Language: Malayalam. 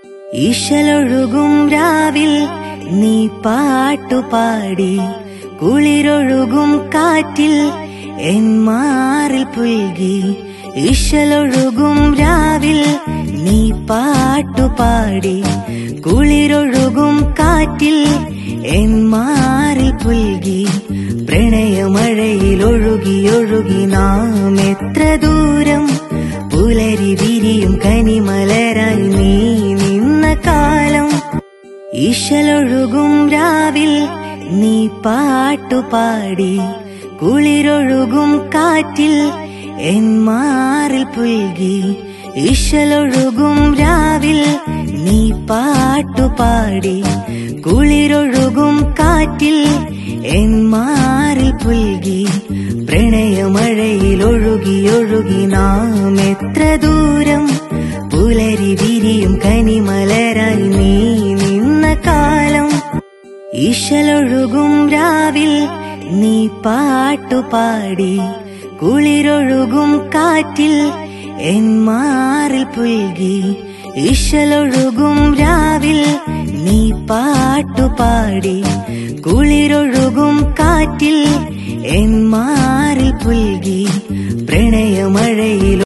ഈശലൊഴുകും രാവിൽ നീ പാട്ടുപാടി കുളിരൊഴുകും കാറ്റിൽ എൻ മാറിൽ പുൽകി ഈശലൊഴുകും രാവിൽ നീ പാട്ടുപാടി കുളിരൊഴുകും കാറ്റിൽ എൻ മാറിൽ പുൽകി പ്രണയമഴയിൽ ഒഴുകി ഒഴുകി നാം എത്ര ദൂരം പുലരി വിരിയും കനിമലരായി നീ നിന്ന കാലം ഈശലൊഴുകും രാവിൽ നീ പാട്ടുപാടി കുളിരൊഴുകും കാറ്റിൽ എൻ മാറിൽ പുൽകി ഈശലൊഴുകും രാവിൽ നീ പാട്ടുപാടി കുളിരൊഴുകും കാറ്റിൽ എൻ മാറിൽ പുൽകി പ്രണയമഴയിൽ ഒഴുകി ഒഴുകി നാം എത്ര ദൂരം പുലരി വിരിയും കനിമലരായി നീ നിന്ന കാലം ഈശലൊഴുകും രാവിൽ നീ പാട്ടുപാടി കുളിരൊഴുകും കാറ്റിൽ എൻ മാറിൽ പുൽകി ഈശലൊഴുകും രാവിൽ നീ പാട്ടുപാടി കുളിരൊഴുകും കാറ്റിൽ എൻ മാറിൽ പുൽകി പ്രണയമഴയിൽ